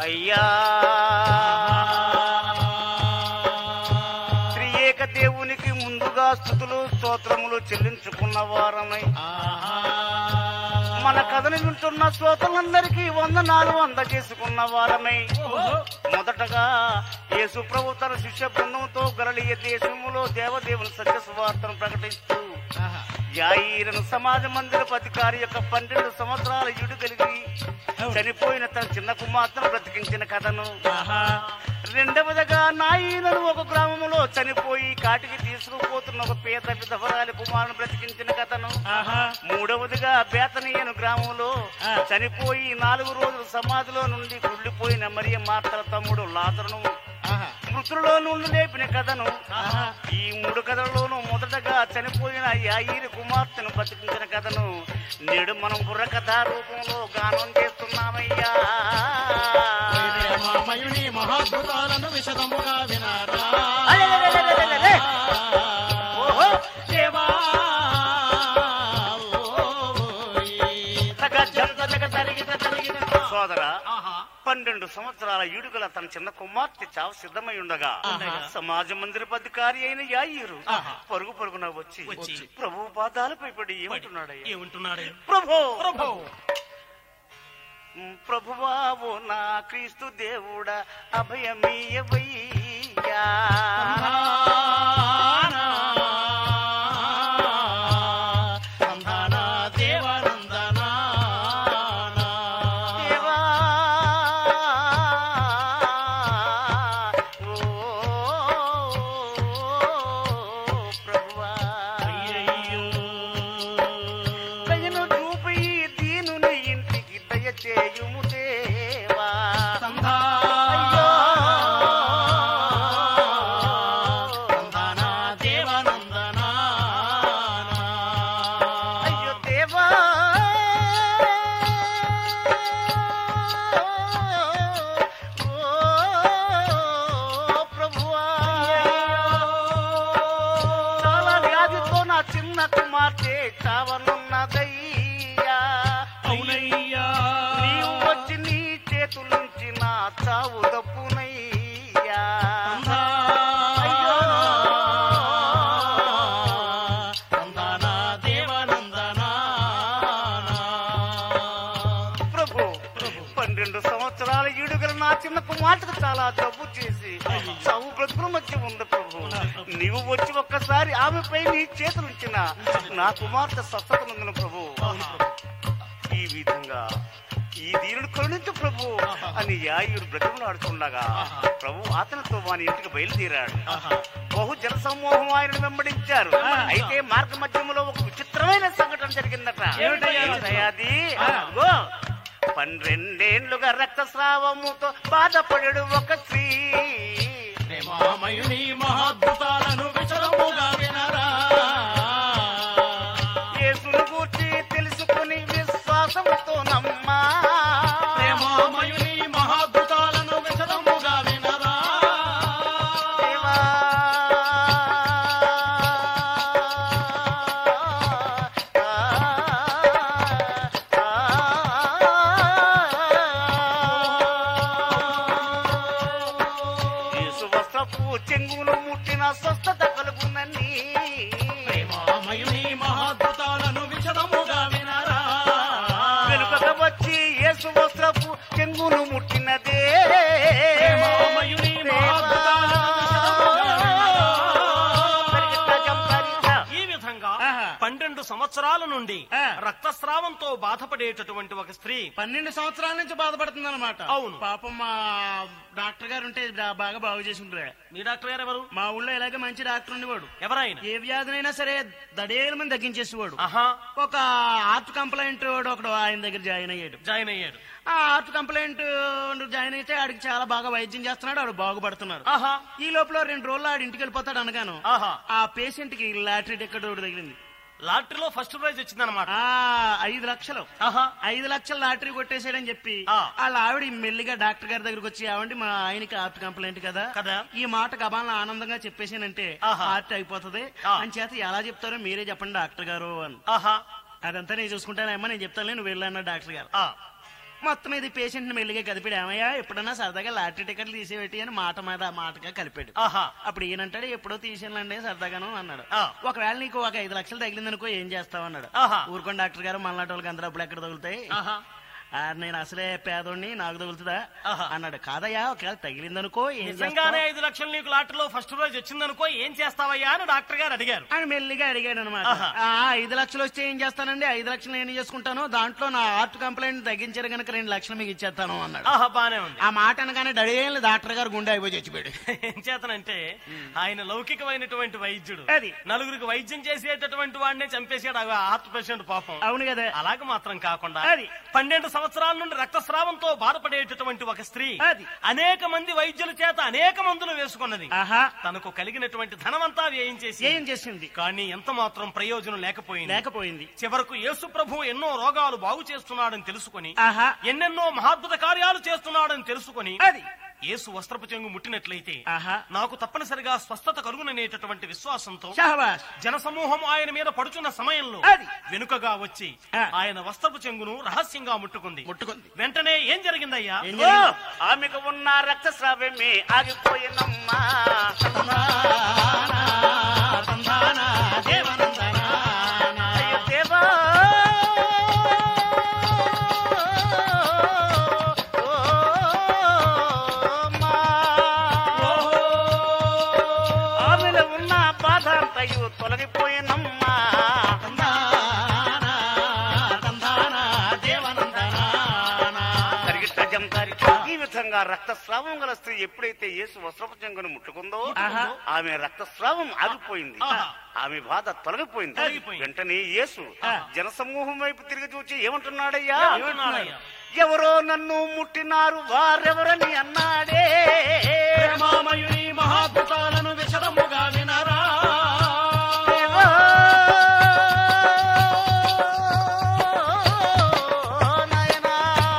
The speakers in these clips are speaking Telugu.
అయ్యా త్రియేక దేవునికి ముందుగా స్థుతులు స్తోత్రములు చెల్లించుకున్న వారమై మన కథను వింటున్న శ్రోతలందరికీ వందనాలు అందజేసుకున్న వారమై మొదటగా యేసు ప్రభు తన శిష్య బృందంతో గలలియ దేశములో దేవదేవుని సత్య సువార్తను ప్రకటిస్తూ యాయిరను సమాజ మందిరపు అధికారి యొక్క పన్నెండు సంవత్సరాల ఇడు కలిగి చనిపోయిన తన చిన్న కుమార్తెను బ్రతికించిన కథను రెండవదిగా నాయనను ఒక గ్రామంలో చనిపోయి కాటికి తీసుకుపోతున్న ఒక పేద విధవరాలి కుమారుని బ్రతికించిన కథను మూడవదిగా బేతనీయను గ్రామంలో చనిపోయి నాలుగు రోజులు సమాధిలో నుండి కుళ్ళిపోయిన మరియ మార్తల తమ్ముడు లాతరును మృతులలో నుండి లేపిన కథను ఈ మూడు కథలలోనూ మొదటగా చనిపోయిన యాయిరి కుమార్తెను బతికించిన కథను నేడు మనం బుర్ర కథ రూపంలో గానం చేస్తున్నామయ్యా ప్రేమామయుని మహాద్భుతాలను విశదముగా వినారా అలెలెలెలెలెలె. ఓహో దేవా ఓయ్. తగ జంత తగ తరిగిన తరిగిన. సోదరా ఆహా. పన్నెండు సంవత్సరాల ఈడుగల తన చిన్న కుమార్తె చావు సిద్ధమై ఉండగా సమాజ మందిరపు అధికారి అయిన యాయిరు ఆహా. పరుగు పరుగున వచ్చి వచ్చి. ప్రభు పాదాలపై పడి ఏమంటున్నాడయ్యా ఏమంటున్నాడు ప్రభు ప్రభు ప్రభువావు నా క్రీస్తు దేవుడా అభయమీయవయ్యా సంధాన దేవానందనా దేవా ఓ ప్రభువా దయను చూపి దీనుని ఇంటికి దయచేయుము దేవా అయ్యో. అయ్యో దేవా ఓ ప్రభువా చాలా వ్యాధితో నా చిన్న కుమార్తె చావనున్నదయ్యా నీవు వచ్చి నీ చేతులుంచి నా చావు దప్పునయ్యా అయ్యో. ప్రభు పన్నెండు సంవత్సరాల ఈడుగల నా చిన్న కుమార్తెకు చాలా జబ్బు చేసి చావు బ్రతుకుల మధ్య ఉంది ప్రభు నీవు వచ్చి ఒక్కసారి ఆమెపై నీ చేతులుంచిన నా కుమార్తె స్వస్థత నందున ప్రభు ఈ విధంగా ఈ దీనుడు కరుణించు ప్రభు అని యాయుడు బ్రతిమలాడుతుండగా ప్రభు అతనితో వాని ఇంటికి బయలుదేరాడు బహు జన సమూహం ఆయనను వెంబడించారు అయితే మార్గ మధ్యములో ఒక విచిత్రమైన సంఘటన జరిగిందట ఏమిటయ్యా? ఏమిటయ్యా అది అదిగో, పన్నెండేండ్లుగా రక్తస్రావముతో బాధపడడు ఒక స్త్రీ ప్రేమామయుని మహాద్భుతాలను విచలముగా వినరా యేసును గూర్చి తెలుసుకుని విశ్వాసంతో నమ్మా ప్రేమామయుని మహాద్భుతాలను విచలముగా వినరా దేవా. యేసు వస్త్రపు చెంగును ముట్టిన స్వస్థత కలుగునని ప్రేమామయుని మహాద్భుతాలను విచలముగా వినరా వెనుకగా వచ్చి యేసు వస్త్రపు చెంగును ముట్టినదే ప్రేమామయుని మహాద్భుతాలను విచలముగా వినరా. ఈ విధంగా ఆహా. పన్నెండు సంవత్సరాల నుండి ఆ. రక్తస్రావంతో బాధపడేటటువంటి ఒక స్త్రీ పన్నెండు సంవత్సరాల నుంచి బాధపడుతుంది అనమాట అవును. పాపం మా డాక్టర్ గారు ఉంటే డా- బాగా బాగు చేసి ఉంటారు మీ డాక్టర్ గారు ఎవరు మా ఊళ్ళో ఇలాగే మంచి డాక్టర్ ఉండేవాడు ఎవరైనా ఏ వ్యాధినైనా సరే దడేల మంది తగ్గించేసేవాడు ఆహా ఒక హార్ట్ కంప్లైంట్ వాడు ఒకడు ఆయన దగ్గర జాయిన్ అయ్యాడు జాయిన్ అయ్యాడు ఆ హార్ట్ కంప్లైంట్ జాయిన్ అయితే ఆడికి చాలా బాగా వైద్యం చేస్తున్నాడు ఆడు బాగుపడుతున్నారు ఆహా ఈ లోపల రెండు రోజులు ఆడి ఇంటికి వెళ్ళిపోతాడు అనగాను ఆహా ఆ పేషెంట్ కి లాటరీ టికెట్ ఒకటి తగిలింది లాటరీలో ఫస్ట్ ప్రైజ్ వచ్చిందనమాట ఆ ఐదు లక్షలు ఆహా ఐదు లక్షల లాటరీ కొట్టేసాడని చెప్పి ఆ. వాళ్ళ ఆవిడ మెల్లిగా డాక్టర్ గారి దగ్గరకు వచ్చి ఆవండి మా ఆయనకి హార్ట్ కంప్లైంట్ కదా కదా. ఈ మాట గబాలను ఆనందంగా చెప్పేసానంటే ఆహా. హార్ట్ అయిపోతుంది ఆ. అని చేత ఎలా చెప్తారో మీరే చెప్పండి డాక్టర్ గారు అని ఆహా అదంతా నేను చూసుకుంటానమ్మా నేను చెప్తాను నువ్వు వెళ్ళాను డాక్టర్ గారు ఆ. మొత్తం ఇది పేషెంట్ ని మెల్లిగా కలిపాడు ఏమయ్యా ఎప్పుడన్నా సరదాగా లాటరీ టికెట్లు తీసేపెట్టి అని మాట మీద మాటగా కలిపాడు ఆహా అప్పుడు ఈయనంటాడు ఎప్పుడో తీసేయండి సరదాగాను అన్నాడు ఆ. ఒకవేళ నీకు ఒక ఐదు లక్షలు తగిలిందనుకో ఏం చేస్తావు అన్నాడు ఆహా. ఊరుకోండి డాక్టర్ గారు మళ్ళీ వాళ్ళకి అందరూ అప్పుడు ఎక్కడ తగులుతాయి ఆహా ఆ, నేను అసలే పేదోడిని నాకు తగులుతుందా ఆహా. అన్నాడు కాదయ్యా ఒకవేళ తగిలిందనుకో ఏం నిజంగానే చేస్తావు? ఐదు లక్షలు నీకు లాటరీలో ఫస్ట్ ప్రైజ్ వచ్చిందనుకో ఏం చేస్తావయ్యా అని డాక్టర్ గారు అడిగారు అని మెల్లిగా అడిగాడు అనమాట ఆహా. ఐదు లక్షలు వస్తే ఏం చేస్తానండి ఐదు లక్షలు ఏం చేసుకుంటాను దాంట్లో నా ఆర్ట్ కంప్లైంట్ తగ్గించారు కనుక రెండు లక్షలు మీకు ఇచ్చేస్తాను అన్నాడు ఆహా బానే ఉంది ఆ మాట అనగానే డడేళ్ళు డాక్టర్ గారు గుండె అయిపోయి చచ్చిపోయాడు ఏం చేతనంటే ఆయన లౌకికమైనటువంటి వైద్యుడు అది. నలుగురికి వైద్యం చేసేటటువంటి వాడినే చంపేసాడు ఆ హార్ట్ పేషెంట్ పాపం అవును కదా అలాగ మాత్రం కాకుండా అది. పన్నెండు సంవత్సరాల నుండి రక్తస్రావంతో బాధపడేటటువంటి ఒక స్త్రీ అది. అనేక మంది వైద్యుల చేత అనేక మందులు వేసుకున్నది ఆహా తనకు కలిగినటువంటి ధనమంతా వ్యయం చేసి ఏం చేసింది కానీ ఎంత మాత్రం ప్రయోజనం లేకపోయింది లేకపోయింది చివరకు యేసు ప్రభు ఎన్నో రోగాలు బాగు చేస్తున్నాడని తెలుసుకొని ఆహా ఎన్నెన్నో మహాద్భుత కార్యాలు చేస్తున్నాడని తెలుసుకొని అది యేసు వస్త్రపు చెంగు ముట్టినట్లయితే ఆహా నాకు తప్పనిసరిగా స్వస్థత కలుగుననేటటువంటి విశ్వాసంతో షహబాష్ జనసమూహం ఆయన మీద పడుచున్న సమయంలో అది. వెనుకగా వచ్చి ఆ. ఆయన వస్త్రపు చెంగును రహస్యంగా ముట్టుకుంది ముట్టుకుంది వెంటనే ఏం జరిగిందయ్యా ఏం ఓ, జరిగింది? ఆమెకు ఉన్న రక్తస్రావమే ఆగిపోయినమ్మా అయ్యో దేవా ఓ, అమ్మా. ఆమెలో ఉన్న బాధ అంతయు తొలగిపోయినమ్మా సరిగిట్ట జంకారి. ఈ విధంగా రక్తస్రావం గల స్త్రీ ఎప్పుడైతే యేసు వస్త్రపు చెంగును ముట్టుకుందో ఆహా. ఆమె రక్తస్రావం ఆగిపోయింది ఆహా. ఆమె బాధ తొలగిపోయింది తొలగిపోయింది. వెంటనే యేసు జనసమూహం వైపు తిరిగి చూచి ఏమంటున్నాడయ్యా ఏమంటున్నాడయ్యా? ఎవరో నన్ను ముట్టినారు వారెవరని అన్నాడే ప్రేమామయుని మహాద్భుతాలను విశదముగా వినరా దేవా, నాయనా.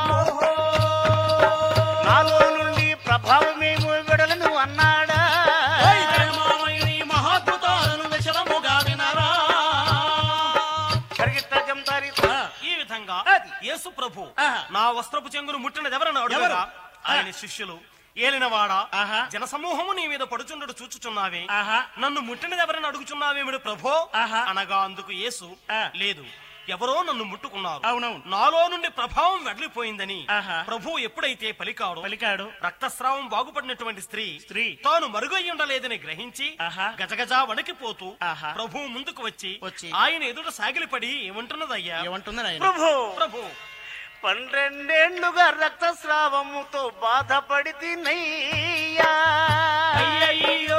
నాలో నుండి ప్రభావమేమో విడలను అన్నాడా ప్రేమామయుని మహాద్భుతాలను విశదముగా వినరా సరిగిట్ట జంతారి ఈ విధంగా అది. యేసు ప్రభు ఆహా. నా వస్త్రపు చెంగును ముట్టినది ఎవరని అడుగుగా ఎవరు? ఆయన శిష్యులు ఏలినవాడా ఆహా. జనసమూహము నీ మీద పడుచుండడు చూచుచున్నావే ఆహా నన్ను ముట్టినది ఎవరని అడుగుచున్నావేమిడు ప్రభో ఆహా. అనగా అందుకు యేసు ఆ. లేదు ఎవరో నన్ను ముట్టుకున్నారు అవునవును. నాలో నుండి ప్రభావం వెడలిపోయిందని ఆహా. ప్రభు ఎప్పుడైతే పలికాడో పలికాడు రక్తస్రావం బాగుపడినటువంటి స్త్రీ స్త్రీ. తాను మరుగై ఉండలేదని గ్రహించి ఆహా. గజగజా వణికిపోతూ ఆహా. ప్రభు ముందుకు వచ్చి వచ్చి. ఆయన ఎదుట సాగిలిపడి ఏమంటున్నదయ్యా ఏమంటున్నారు ఆయన ప్రభు ప్రభు పన్నెండేళ్లుగా రక్తస్రావముతో బాధపడి తినయ్యా అయ్యయ్యో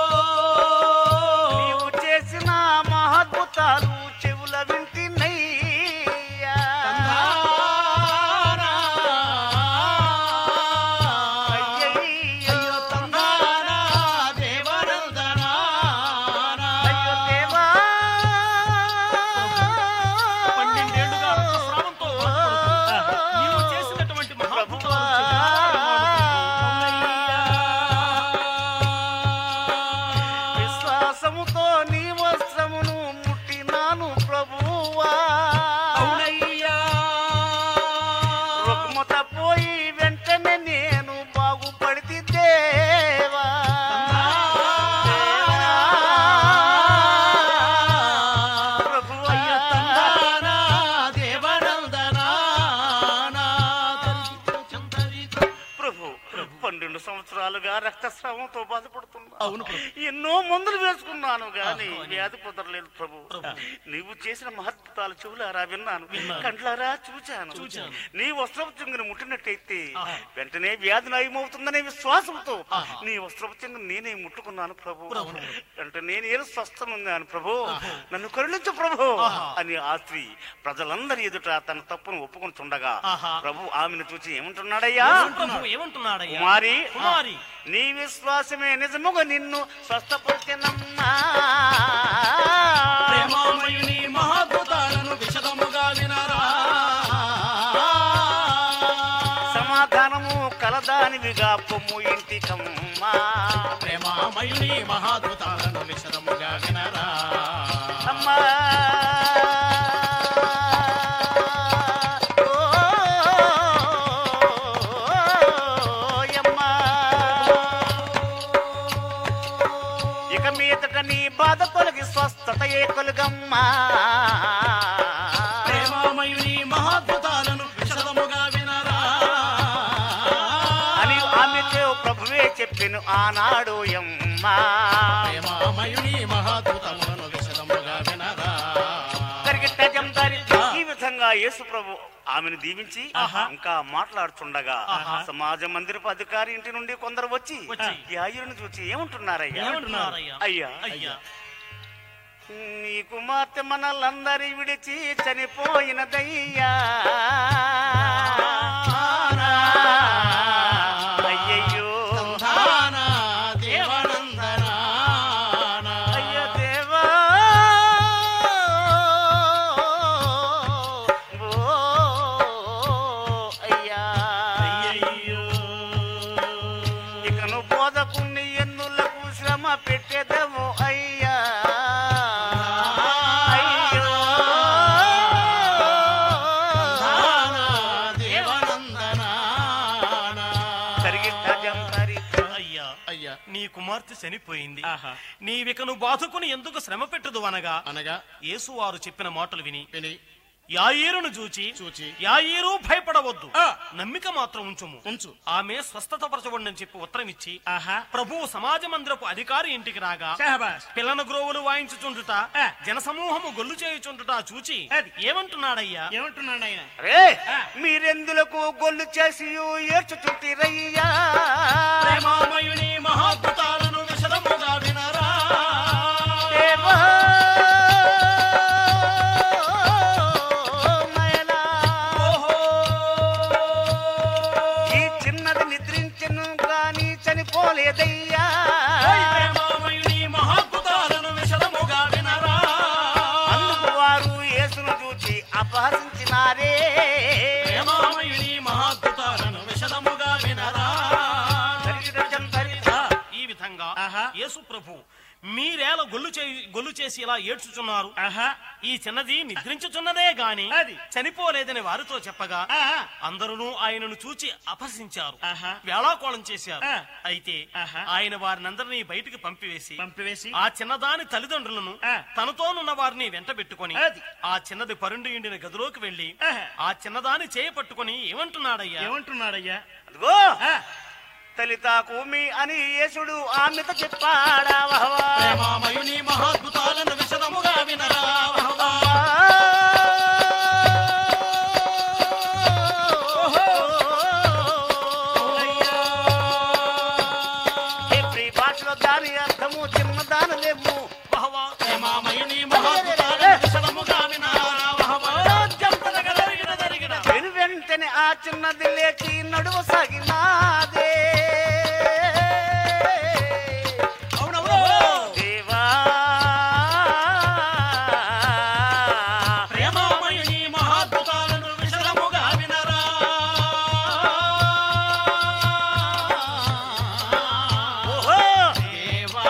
నీవు చేసిన మహాద్భుతాలు చెవుల వింటినయ్యా తందానా. అయ్యయ్యో తందానా, దేవనందనానా. అయ్యో దేవా పన్నెండేళ్లుగా రక్తస్రావంతో బాధపడుతూ నీవు చేసినటువంటి మహాద్భుతాలు విశ్వాసముతో నీ వస్త్రమును ముట్టినాను ప్రభువా అవునయ్యా. రుగ్మత పోయి వెంటనే నేను బాగుపడితే దేవా ప్రభువా తందానా, దేవనందనానా. ప్రభు పన్నెండు సంవత్సరాలుగా రక్తస్రావంతో బాధపడుతున్నా అవును ప్రభు. ఎన్నో మందులు వేసుకున్నాను గాని వ్యాధి కుదరలేదు ప్రభు నీవు చేసిన మహత్తాలు చెవులారా విన్నాను కండ్లారా చూచాను చూచాను. నీ వస్త్రపు చెంగును ముట్టినట్టయితే వెంటనే వ్యాధి నయమవుతుందనే విశ్వాసంతో నీ వస్త్రపు చెంగును నేనే ముట్టుకున్నాను ప్రభు వెంటనే నేను స్వస్థనున్నాను ప్రభు నన్ను కరుణించు ప్రభు అని ఆ స్త్రీ ప్రజలందరి ఎదుట తన తప్పును ఒప్పుకొని చుండగా ఆహా. ప్రభు ఆమెను చూసి ఏమంటున్నాడయ్యా ప్రభు ఏమంటున్నాడయ్యా కుమారి కుమారి నీ విశ్వాసమే నిజముగా నిన్ను స్వస్థపరిచినమ్మా ప్రేమామయుని మహాద్భుతాలను విశదముగా వినరా సమాధానము కలదానివిగా పొమ్ము ఇంటికమ్మా ప్రేమామయుని మహాద్భుతాలను విశదముగా వినరా అమ్మా ఓ మొగలుగమ్మా ప్రేమామయుని మహాద్భుతాలను విశదముగా వినరా అని ఆమెతో ప్రభువే చెప్పెను ఆనాడు యమ్మా ప్రేమామయుని మహాద్భుతములను విశదముగా వినరా జరిగిట్ట జంతారి ఈ విధంగా యేసు ప్రభు ఆమెను దీవించి ఇంకా మాట్లాడుతుండగా సమాజ మందిరపు అధికారి ఇంటి నుండి కొందరు వచ్చి వచ్చి ఈ ఆయురుని చూసి ఏమంటున్నారయ్యా ఏమంటున్నారయ్యా అయ్యా అయ్యా నీ కుమార్తె మనలందరి విడిచి చనిపోయినదయ్యా అయ్యయ్యో సంధాన దేవనందనా అయ్య దేవా ఓ అయ్యా అయ్యయ్యో ఇకను బోధకుని ఎన్నులకు శ్రమ పెట్టేదము అయ్యా అయ్యో సంధాన దేవనందనా సరిగిట్ట జంతరి అయ్యా అయ్యా నీ కుమార్తె చనిపోయింది ఆహా. నీవికను బాధకుని ఎందుకు శ్రమ పెట్టుదు అనగా అనగా యేసు వారు చెప్పిన మాటలు విని విని యాయేరును చూచి చూచి యాయేరు భయపడవద్దు ఆ. నమ్మిక మాత్రం ఉంచుము ఉంచు. ఆమె స్వస్థత పరచబడి చెప్పి ఉత్తరం ఇచ్చి ఆహా ప్రభువు సమాజ మందిరపు అధికారి ఇంటికి రాగా షహబాష్ పిల్లన గ్రోవులు వాయించుచుండుట ఆ. జనసమూహము గొల్లు చేయుచుండుట చూచి అది. ఏమంటున్నాడయ్యా ఏమంటున్నాడు ఆయన రే మీరెందులకు గొల్లు చేసి ఏడ్చుచుంటిరయ్యా ప్రేమామయుని మహాద్భుతాలను విశదముగా వినరా దేవా నయనా. ఈ చిన్నది నిద్రించెను గాని చనిపోలేదయ్యా ప్రేమామయుని మహాద్భుతాలను విశదముగా వినరా అందుకు వారు యేసును చూచి అపహసించినారే ప్రేమామయుని మహాద్భుతాలను విశదముగా వినరా దరిద్రం దరిద్రం. ఈ విధంగా ఆహా. యేసు ప్రభు మీరేల గొల్లు చేయి గొల్లు చేసి ఇలా ఏడ్చుచున్నారు ఆహా ఈ చిన్నది నిద్రించుచున్నదే గాని అది. చనిపోలేదని వారితో చెప్పగా ఆహా. అందరూ ఆయనను చూచి అపహసించారు ఆహా. వేళాకోళం చేశారు ఆ. అయితే ఆహా. ఆయన వారినందరినీ బయటికి పంపివేసి పంపివేసి ఆ చిన్నదాని తల్లిదండ్రులను ఆ. తనతోనున్న వారిని వెంట పెట్టుకుని అది. ఆ చిన్నది పరుండి ఎండిన గదిలోకి వెళ్లి ఆహా. ఆ చిన్నదాని చేయ పట్టుకుని ఏమంటున్నాడయ్యా ఏమంటున్నాడయ్యా అదిగో ఆ, తలితా కూమి అని యేసుడు ఆమెతో చెప్పాడా వహవా. ప్రేమామయుని మహాద్భుతాలను విశదముగా వినరా వహవా. హెబ్రీ భాషలో దాని అర్థము చిన్నదాని లేము వహవా. ప్రేమామయుని మహాద్భుతాలను విశదముగా వినరా వహవా. జరిగిన జరిగిన వెను వెంటనే ఆ చిన్నది లేచి నడువ సాగినాదే అవునవును. దేవా ప్రేమామయుని మహాద్భుతాలను విశదముగా వినరా ఓహో దేవా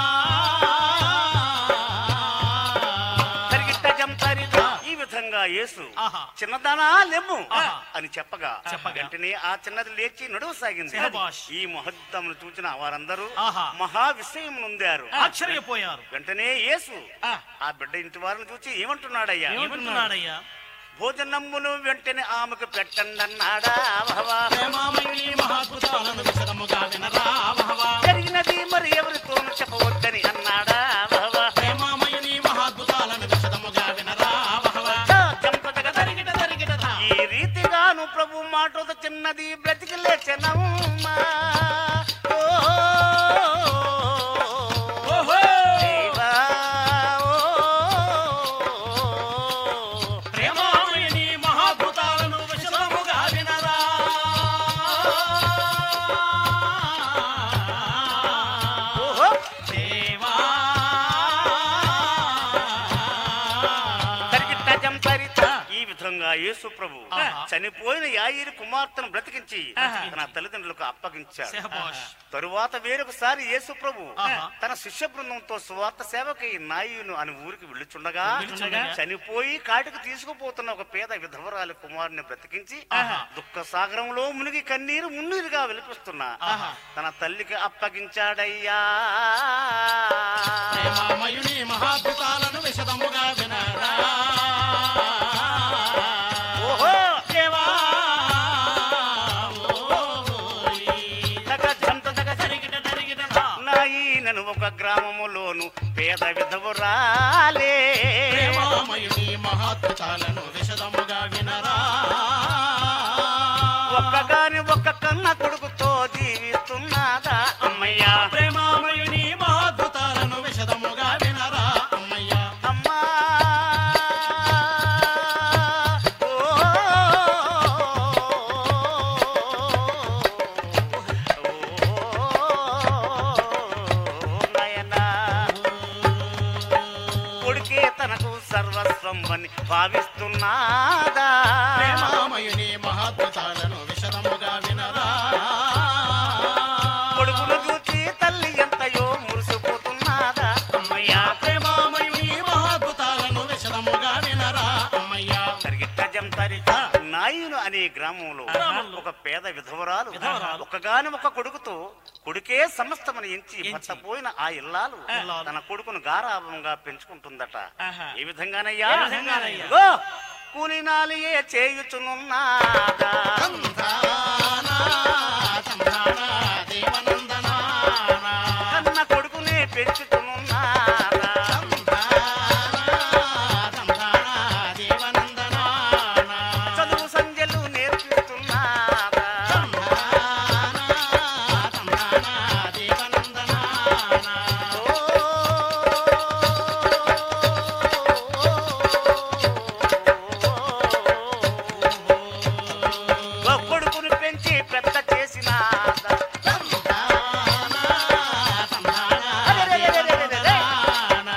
తరిగిట్ట జంతరిత. ఈ విధంగా యేసు ఆహా. చిన్నదానా లెమ్ము ఆహా. అని చెప్పగా చెప్పగా. వెంటనే ఆ చిన్నది లేచి నడువ సాగింది శభాష్. ఈ మహత్తమును చూచిన వారందరూ ఆహా. మహా విషయం నొందారు ఆశ్చర్యపోయారు వెంటనే యేసు ఆ. ఆ బిడ్డ ఇంటి వారిని చూసి ఏమంటున్నాడయ్యా ఏమంటున్నాడయ్యా భోజనమ్మును వెంటనే ఆమెకు పెట్టండి అన్నాడా వహవా. ప్రేమామయుని మహాద్భుతాలను విశదముగా వినరా వహవా. జరిగినది మరి ఎవరితోనూ చెప్పవద్దని అన్నాడా వహవా. ప్రేమామయుని మహాద్భుతాలను విశదముగా వినరా వహవా. చా, జంపదగ జరిగి- తరిగిట తరిగిటత. ఈ రీతిగాను ప్రభు మాటతో చిన్నది బ్రతికి లేచనమ్మా ఓ, ఓహో. దేవా, ఓ. ప్రేమామయుని మహాద్భుతాలను విశదముగా వినరా ఓహో. దేవా తరిగిట్ట జంపరిత. ఈ విధంగా యేసు ప్రభు ఆహా. చనిపోయిన యాయిరి కుమార్తెను బ్రతికించి ఆహా. తన తల్లిదండ్రులకు అప్పగించారు శహబాష్ తరువాత వేరొకసారి యేసు ప్రభు ఆహా. తన శిష్య బృందంతో సువార్త సేవకై నాయును అని ఊరికి వెళ్ళుచుండగా వెళ్ళుచుండగా చనిపోయి కాటికి తీసుకుపోతున్న ఒక పేద విధవరాలి కుమారుని బ్రతికించి ఆహా. దుఃఖ సాగరంలో మునిగి కన్నీరు మున్నీరుగా వెలిపిస్తున్న ఆహా. తన తల్లికి అప్పగించాడయ్యా ప్రేమామయుని మహాద్భుతాలను విశదముగా విశదముగా వినరా ఓహో దేవా ఓయ్. తగ జంత తగ జరి తరిగిట తరిగిట రా. నాయనను ఒక గ్రామములోను పేద విధవురాలే ప్రేమామయుని మహాద్భుతాలను విశదముగా వినరా ఒక్కగాని ఒక్క కన్న కొడుకుతో జీవిస్తున్నదా అమ్మయ్యా ప్రేమామయుని మహాద్భుతాలను విశదముగా వినరా అమ్మయ్యా అమ్మా ఓ నయనా కొడుకే తనకు సర్వస్వం అని భావిస్తున్నాదా ప్రేమామయుని మహాద్భుతాలను విశదముగా వినరా కొడుకును చూచి తల్లి ఎంతయో మురిసిపోతున్నాదా అమ్మయ్యా ప్రేమామయుని మహాద్భుతాలను విశదముగా వినరా అమ్మయ్యా సరిగిట్టజం తరిత నాయును అనే గ్రామంలో గ్రామంలో. ఒక పేద విధవరాలు విధవరాలు. ఒకగాని ఒక కొడుకుతో కొడుకే సమస్తమని ఎంచి భర్త పోయిన ఆ ఇల్లాలు ఇల్లాలు. తన కొడుకును గారాభంగా పెంచుకుంటుందట ఆహా. ఏ విధంగానయ్యా ఏ విధంగానయ్యా? ఇదిగో, కూలినాలియే చేయుచునున్నాదా తందానా, తందానా, దేవనందనానా. కన్న కొడుకునే పెంచుతునున్నాదా తందానా, తందానా, దేవనందనానా. చదువు సంధ్యలు నేర్పిస్తున్నాదా తందానా, తందానా, దేవనందనానా. ఓ కొడుకుని పెంచి పెద్ద చేసిన తందానా, తందానా, దేవనందనానా.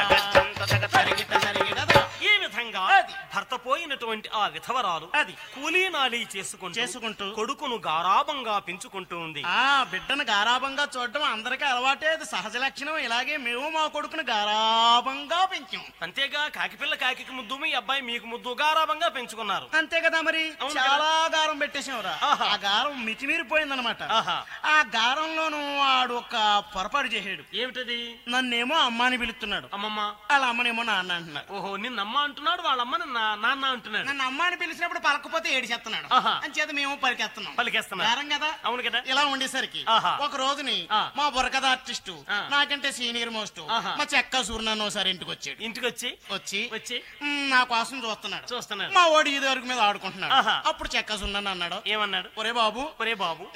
తరిగిట తరిగిటదా. ఈ విధంగా భర్త పోయినటువంటి ఆ విధవరాలు అది. కూలీనాలి చేసుకుంటూ చేసుకుంటూ కొడుకును గారాబంగా పెంచుకుంటూ ఉంది ఆ బిడ్డను గారాబంగా చూడడం అందరికీ అలవాటే అది సహజ లక్షణం ఇలాగే మేము మా కొడుకును గారాబంగా పెంచాం అంతేగా కాకిపిల్ల కాకి ముద్దు మీ అబ్బాయి మీకు ముద్దు గారాబంగా పెంచుకున్నారు అంతే కదా మరి అవును చాలా గారం పెట్టేసావురా ఆహా. ఆ గారం మితిమీరిపోయిందనమాట ఆహా. ఆ గారంలోను వాడు ఒక పొరపాటు చేసాడు ఏమిటది నన్నేమో అమ్మాని పిలుస్తున్నాడు అమ్మమ్మ వాళ్ళ అమ్మనేమో నాన్న అంటున్నాడు ఓహో నిన్నమ్మ అంటున్నాడు వాళ్ళ అమ్మని నా- నాన్న అంటున్నాడు నన్ను అమ్మాని పిలిచినప్పుడు పలకపోతే ఏడిచేస్తున్నాడు ఆహా. అంచేత మేము పరికేస్తున్నాం పలికేస్తున్నారు. గారం కదా అవును కదా ఇలా ఉండేసరికి ఆహా. ఒక రోజుని ఆ. మా బుర్రకథ ఆర్టిస్టు ఆ. నాకంటే సీనియర్ మోస్ట్ ఆహా. మా చెక్క సూర్యనాన్న ఒకసారి ఇంటికి వచ్చాడు ఇంటికి వచ్చి వచ్చి వచ్చి "మ్, నా కోసం చూస్తున్నాడు చూస్తున్నాడు మా వాడు ఇది వరకు మీద ఆడుకుంటున్నాడు ఆహా. అప్పుడు చెక్క సున్నాను అన్నాడు ఏమన్నాడు ఒరే బాబు ఒరే బాబు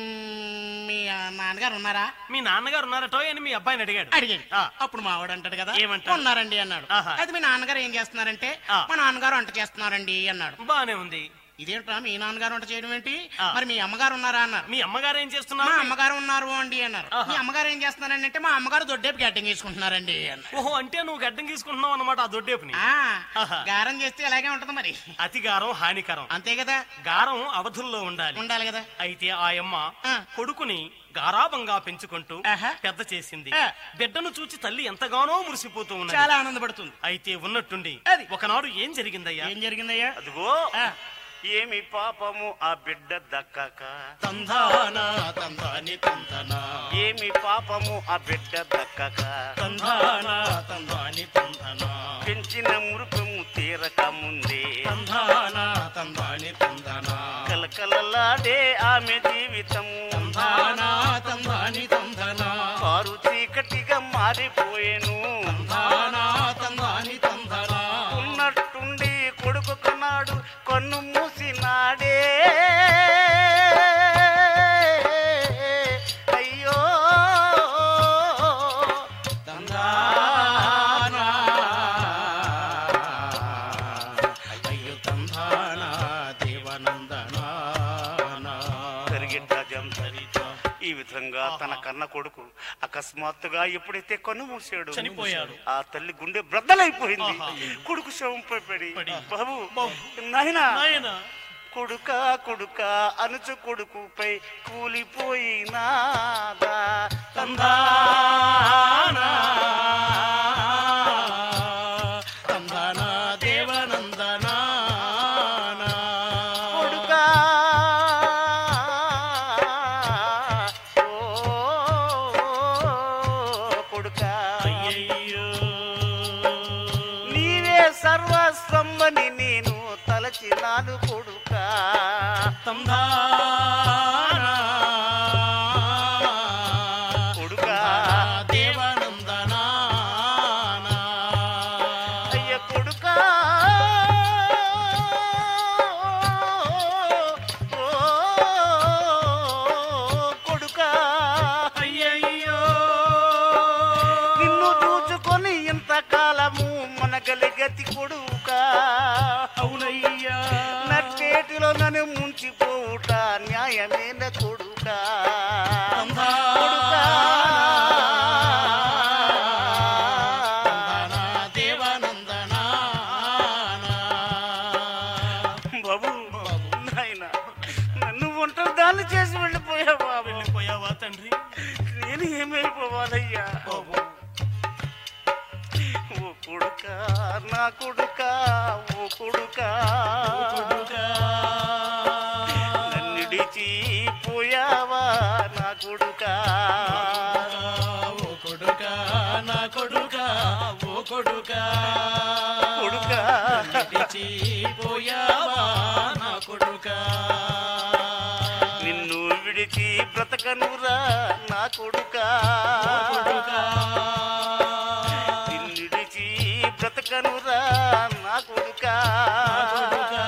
మ్, మీ నాన్నగారు ఉన్నారా మీ నాన్నగారు ఉన్నారటో అని మీ అబ్బాయిని అడిగాడు అడిగాడు ఆ. అప్పుడు మావాడు అంటాడు కదా ఏమంటాడు? ఉన్నారండి అన్నాడు ఆహా. అయితే మీ నాన్నగారు ఏం చేస్తున్నారంటే ఆ. మా నాన్నగారు వంట చేస్తున్నారండి అన్నాడు బానే ఉంది ఇదేంట్రా మీ నాన్నగారు వంట చేయడం ఏంటి ఆ. మరి మీ అమ్మగారు ఉన్నారా అన్నారు మీ అమ్మగారు ఏం మా చేస్తున్నారు అమ్మగారు ఉన్నారు అండి అన్నారు ఆహా. మీ అమ్మగారు ఏం చేస్తున్నారండి అంటే మా అమ్మగారు దొడ్డేపు గడ్డం తీసుకుంటున్నారండి అన్నారు ఓహో అంటే నువ్వు గడ్డం తీసుకుంటున్నావు అన్నమాట ఆ దొడ్డేపుని ఆ, ఆహా. గారం చేస్తే ఇలాగే ఉంటది మరి అతి గారం హానికరం అంతే కదా గారం అవధుల్లో ఉండాలి ఉండాలి కదా అయితే ఆ అమ్మ ఆ. కొడుకుని గారాబంగా పెంచుకుంటూ ఆహా. పెద్ద చేసింది ఆ. బిడ్డను చూచి తల్లి ఎంతగానో మురిసిపోతూ ఉన్నది చాలా ఆనందపడుతుంది అయితే ఉన్నట్టుండి అది. ఒకనాడు ఏం జరిగిందయ్యా ఏం జరిగిందయ్యా అదిగో ఆ. ఏమి పాపము ఆ బిడ్డ దక్కక తందానా తందాని తందనా ఏమి పాపము ఆ బిడ్డ దక్కక తందానా తందాని తందనా పెంచిన మురుపము తీరక ముందే తందానా తందాని తందనా కలకలలాడే ఆమె జీవితము తందానా తందాని తందనా కారు చీకటిగా మారిపోయేను తందానా తందాని తందనా ఉన్నట్టుండి కొడుకు కన్నాడు కన్ను మూసినాడే అయ్యో తందానా అయ్యో తందానా దేవనందనా జరిగిట్ట జంతరిత. ఈ విధంగా తన కన్న కొడుకు అకస్మాత్తుగా ఎప్పుడైతే కన్ను మూసాడు చనిపోయాడు. ఆ తల్లి గుండె బ్రద్దలైపోయింది ఆహా. కొడుకు శవంపై పడి పడి. బాబు నాయనా నాయనా కొడుక కొడుక అనుచు కొడుకుపై కూలిపోయినాదా తందానా తందానా దేవనందనా కొడుక ఓ కొడుక అయ్యయ్యో మరచినాను కొడుకా తందానా కొడుకా దేవనందనా అయ్య కొడుకా ఓ, కొడుకా అయ్యయ్యో నిన్ను చూచుకొని ఇంతకాలము మనగలిగతి కొడుకా అవునయ్యా నట్టేటిలో నన్ను ముంచిపోవుట న్యాయమైన కొడుకా కొడుకా తందానా దేవనందనా బాబు నాయన నన్ను ఒంటరి దాన్ని చేసి వెళ్ళిపోయా బాబు వెళ్ళిపోయావా తండ్రి నేను ఏమైపోవాలయ్యా బాబు ఓ కొడుకా నా కొడుకా ఓ కొడుకా నన్నిడిచి పోయావా నా కొడుకా ఓ కొడుకా నా కొడుకా ఓ కొడుకా కొడుకా విడిచి పోయావా నా కొడుకా నిన్ను విడిచి బ్రతకనురా నా కొడుకా కొడుకా నిన్ను విడిచి బ్రతకనురా నా కొడుకా కొడుకా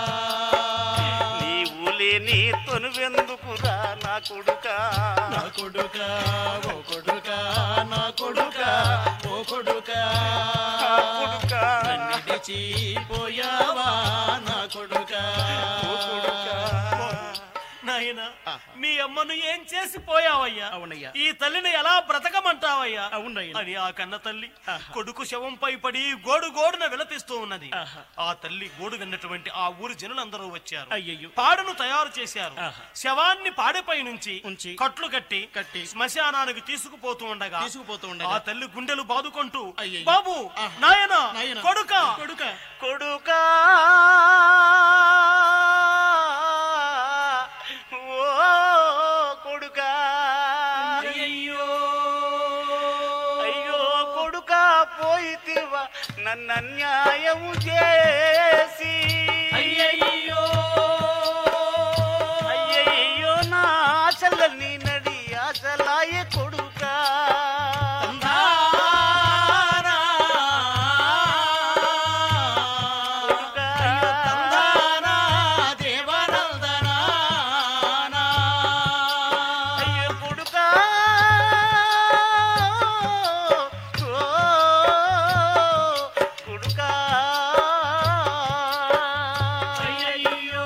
నీవు లేని తొనువెందుకురా నా కొడుకా నా కొడుకా ఓ కొడుకా నా కొడుకా ఓ కొడుకా నా కొడుకా నన్నిడిచి పోయావా నా కొడుకా ఓ కొడుకా నాయన మీ అమ్మను ఏం చేసి పోయావయ్యా అవునయ్యా. ఈ తల్లిని ఎలా బ్రతకమంటావయ్యా అవునయ్యా. అని ఆ కన్న తల్లి కొడుకు శవంపై పడి గోడు గోడున విలపిస్తూ ఉన్నది ఆహా. ఆ తల్లి గోడు విన్నటువంటి ఆ ఊరి జనులందరూ వచ్చారు అయ్యయ్యో. పాడును తయారు చేశారు ఆహా. శవాన్ని పాడెపై నుంచి ఉంచి కట్లు కట్టి కట్టి శ్మశానానికి తీసుకుపోతూ ఉండగా తీసుకుపోతూ ఆ ఉండగా తల్లి గుండెలు బాదుకుంటూ అయ్యయ్యో. బాబు ఆహా. నాయన నాయనా. కొడుక కొడుకా కొడుకా ఓ కొడుకా అయ్యయ్యో అయ్యో కొడుకా పోయితివా నన్ను అన్యాయం చేసి అయ్యయ్యో అయ్యయ్యో నా ఆశలన్నీ నడి ఆశలాయ కొడుకా తందానా కొడుకా తందానా దేవనందనా అయ్యో కొడుకా ఓ కొడుకా అయ్యయ్యో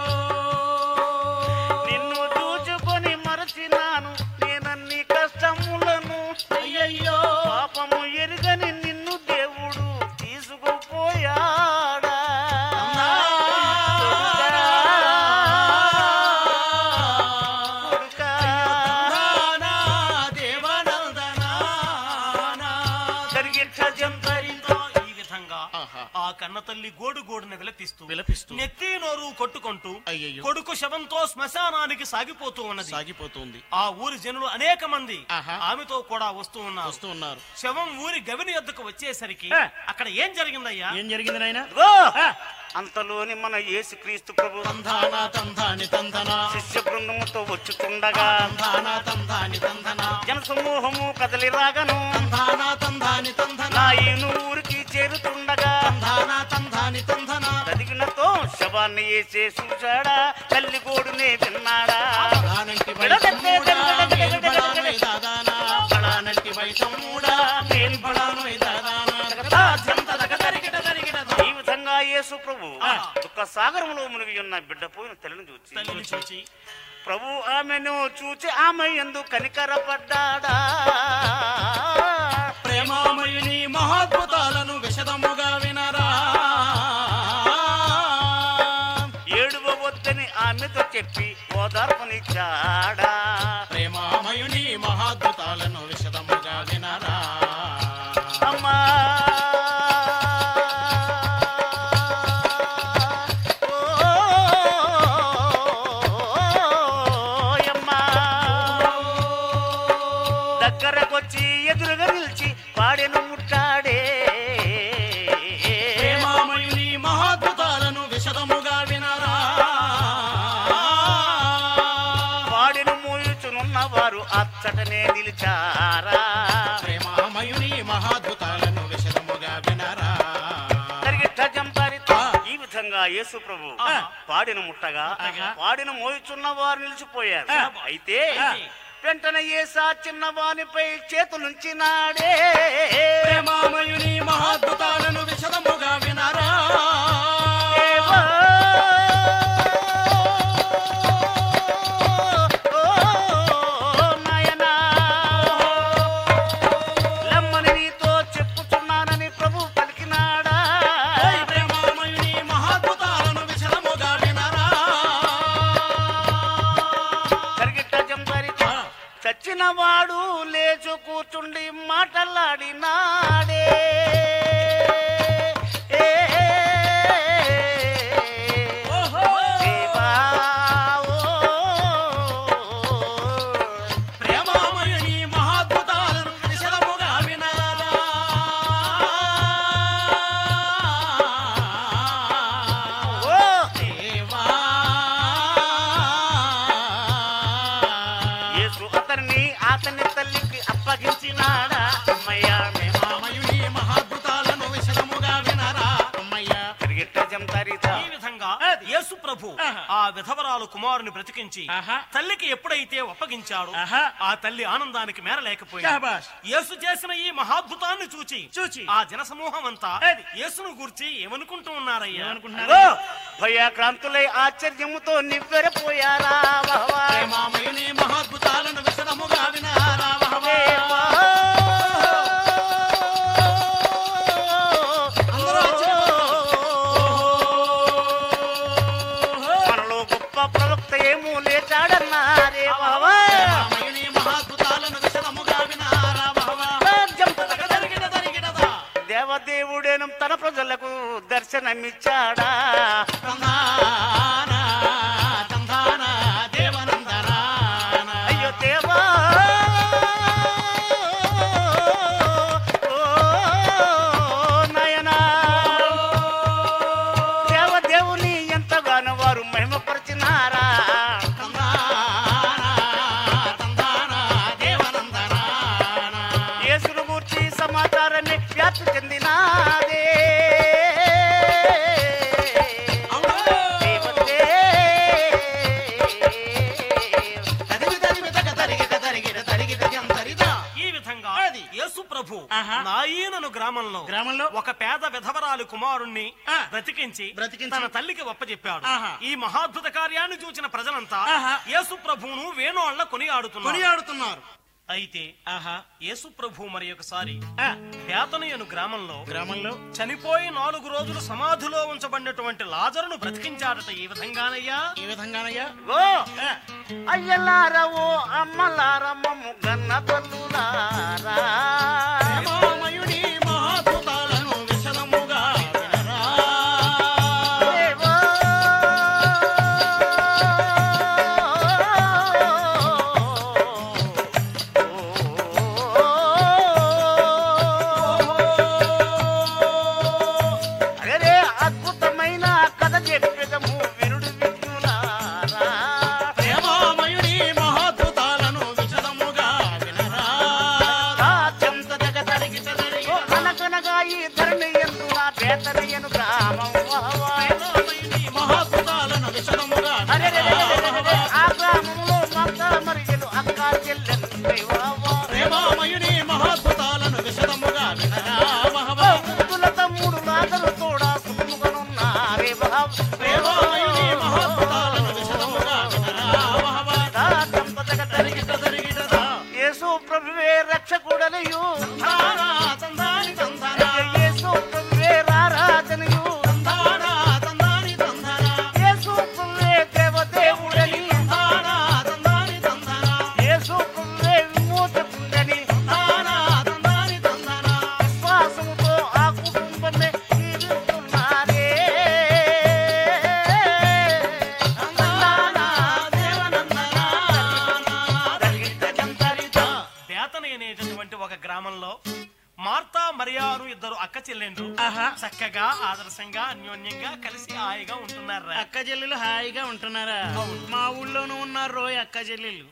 నిన్ను చూచుకొని మరచినాను నేనన్ని కష్టములను అయ్యయ్యో పాపము ఎరుగని నిన్ను దేవుడు తీసుకుపోయాడా కొడుకా తందానా దేవనందనా జరిగిట్ట జంతరింతో ఈ విధంగా ఆహా. ఆ కన్న తల్లి గోడు గోడున విలపిస్తూ విలపిస్తూ. నెత్తి నోరు కొట్టుకుంటూ అయ్యయ్యో. కొడుకు శవంతో శ్మశానానికి సాగిపోతూ ఉన్నది సాగిపోతుంది ఆ ఊరి జనులు అనేక మంది ఆహా. ఆమెతో కూడా వస్తూ ఉన్నారు వస్తూ ఉన్నారు శవం ఊరి గవిని ఎద్దుకు వచ్చేసరికి ఆ. అక్కడ ఏం జరిగిందయ్యా ఏం జరిగింది నాయన ఇదిగో, అంతలోని మన యేసు క్రీస్తు ప్రభు తందానా తందాని తందనా శిష్య బృందముతో వచ్చుతుండగా తందానా తందాని తందనా జన సమూహము కదలి రాగను తందానా తందాని తందనా నా ఈను ఊరికి చేరుతుండగా తందానా తందాని తందనా తదిగినతో శవాన్ని వేసే చూశాడా తల్లి గోడునే తిన్నాడా బలానంటి వైసమ్మూడా మేల్ బలానోయ్ దాదానా బలానంటి వైసమ్మూడా మేల్ బలానోయ్ దాదానా జంతదక దరిగిట దరిగిట దా. ఈ విధంగా యేసు ప్రభు దుఃఖ సాగరంలో మునిగి ఉన్న బిడ్డ పోయిన తల్లిని చూచి తల్లిని చూచి ప్రభు ఆమెను చూచి ఆమె ఎందు కనికరపడ్డాడా ప్రేమామయుని మహాద్భుతాలను విశదముగా వినరా ఏడువ వద్దని ఆమెతో చెప్పి ఓదార్పునిచ్చాడా ప్రేమామయుని మహాద్భుతాలను విశదముగా వినరా అమ్మా ఓయమ్మా. దగ్గరకొచ్చి ఎదురుగా నిలిచి పాడెను ముట్టాడే ప్రేమామయుని మహాద్భుతాలను విశదముగా ఆలకించారా ప్రేమామయుని మహాద్భుతాలను విశదముగా వినరా జరిగిట్ట జంపారితో ఈ విధంగా యేసు ప్రభు పాడిన ముట్టగా పాడిన మోయుచున్న వారు నిలిచిపోయారు అయితే వెంటనే ఏసా చిన్న వానిపై చేతులుంచినాడే ప్రేమామయుని మహాద్భుతాలను విశదముగా వినరా దేవా. ఓ నాయనా. లమ్మని నీతో చెప్పుచున్నానని ప్రభు పలికినాడా ప్రేమామయుని మహాద్భుతాలను విశదముగా వినరా జరిగిట్ట జంపరితో చచ్చిన వాడు లేచు కూర్చుండి మాటలాడినాడే ఏ, దేవా, ఓ. ప్రేమామయుని మహాద్భుతాలను విశదముగా వినరా ఓ. దేవా యేసు అతన్ని అతని తల్లికి అప్పగించినాడా అమ్మయ్యా మేము ప్రేమామయుని మహాద్భుతాలను విశదముగా వినరా అమ్మయ్యా తిరిగిట్ట జంతారీతా ఈ విధంగా యేసు ప్రభు ఆ విధవరాలు కుమారుని బ్రతికించి ఆహా. తల్లికి ఎప్పుడైతే అప్పగించాడో ఆహా. ఆ తల్లి ఆనందానికి మేరలేకపోయింది శాబాష్. యేసు చేసిన ఈ మహాద్భుతాన్ని చూచి చూచి. ఆ జనసమూహం అంతా ఏది? యేసును గురించి ఏమనుకుంటూ ఉన్నారయ్యా అగో, భయాక్రాంతులై ఆశ్చర్యముతో నివ్వెరపోయారా వహవా. ప్రేమామయుని మహాద్భుతాలను విశదముగా వినరా వహవా. దేవా. అందరూ మనలో గొప్ప ప్రవక్త ఏమో లేచాడన్నారే వహవా. ప్రేమామయుని మహాద్భుతాలను విశదముగా వినరా వహవా. జంపతక తరిగిడ తరిగిడదా. దేవదేవుడేను తన ప్రజలకు దర్శనమిచ్చాడా తందానా, తందానా, దేవనందనానా. అయ్యో దేవా ఓ నయనా దేవదేవుని ఎంతగానో వారు మహిమపరిచినారా తందానా, తందానా, దేవనందనానా. యేసును గూర్చి సమాచారాన్ని వ్యాప్తి చెందినాదే అవును. దేవతే. తరిగి తరిగి తగ తరిగిడ తరిగిడ తరిగిడ జంతరిదా. ఈ విధంగా అది. యేసు ప్రభు ఆహా. నాయనను గ్రామంలో గ్రామంలో ఒక పేద విధవరాలు కుమారుణ్ణి ఆ. బ్రతికించి బ్రతికించి. తన తల్లికి ఒప్పజెప్పాడు ఆహా. ఈ మహాద్భుత కార్యాన్ని చూసిన ప్రజలంతా ఆహా. యేసు ప్రభువును వేణోళ్ళ కొనియాడుతున్నారు కొనియాడుతున్నారు అయితే ఆహా యేసు ప్రభు మరి ఒకసారి ఆ, పేతనయను గ్రామంలో గ్రామంలో చనిపోయి నాలుగు రోజులు సమాధిలో ఉంచబడినటువంటి లాజరును బ్రతికించాడట ఈ విధంగానయ్యా ఈ విధంగానయ్యా ఓ ఆ, అయ్యలారవో అమ్మలారమ్మము గన్న తల్లులారా ప్రేమామయుని మహాద్భుతాలను విశదముగా వినరా. దేవా. అరే అద్భుతమైన కథ చెప్పేదము వినుడు విజ్ఞులారా ప్రేమామయుని మహాద్భుతాలను విశదముగా వినరా. రాజ్యంత జగతరిగి ఓ అనగనగా ఈ ధరణి ఎందు నా పేతనయ్యను గ్రామం వావా. ప్రేమామయుని మహాద్భుతాలను విశదముగా అరే రే రే రే రే రే రే. వినరా. ఆ గ్రామంలో మక్క మరిగలు అక్క చెల్లెలు వావా. ప్రేమామయుని మహాద్భుతాలను విశదముగా వినరా. వహవా. ముద్దుల తమ్ముడు నాదరు తోడా సుఖముగనున్నారే వావా. ప్రేమామయుని మహాద్భుతాలను విశదముగా వినరా. వహవా. రాజ్యంత జగతరిగి తరిగిట తరిగిటదా. యేసు ప్రభువే రక్షకుడనియు తందానా, తందాని తందానా. యేసు ప్రభువే రారాజనియు తందానా, తందాని తందానా. యేసు ప్రభువే దేవదేవుడని తందానా, తందాని తందానా. యేసు ప్రభువే విమోచకుండని తందానా, తందాని తందానా. విశ్వాసముతో ఆ కుటుంబమే జీవిస్తున్నారే తందానా, దేవనందనానా. తరిగిట జంతరితా. బేతని అనేటటువంటి ఒక గ్రామంలో మార్తా మరియాను ఇద్దరు అక్క చెల్లెండ్రు ఆహా. చక్కగా ఆదర్శంగా అన్యోన్యంగా కలిసి హాయిగా ఉంటున్నారు అక్క చెల్లెలు హాయిగా ఉంటున్నారా మా ఊళ్ళోనూ ఉన్నారు రోయ్ అక్క చెల్లెలు ఈ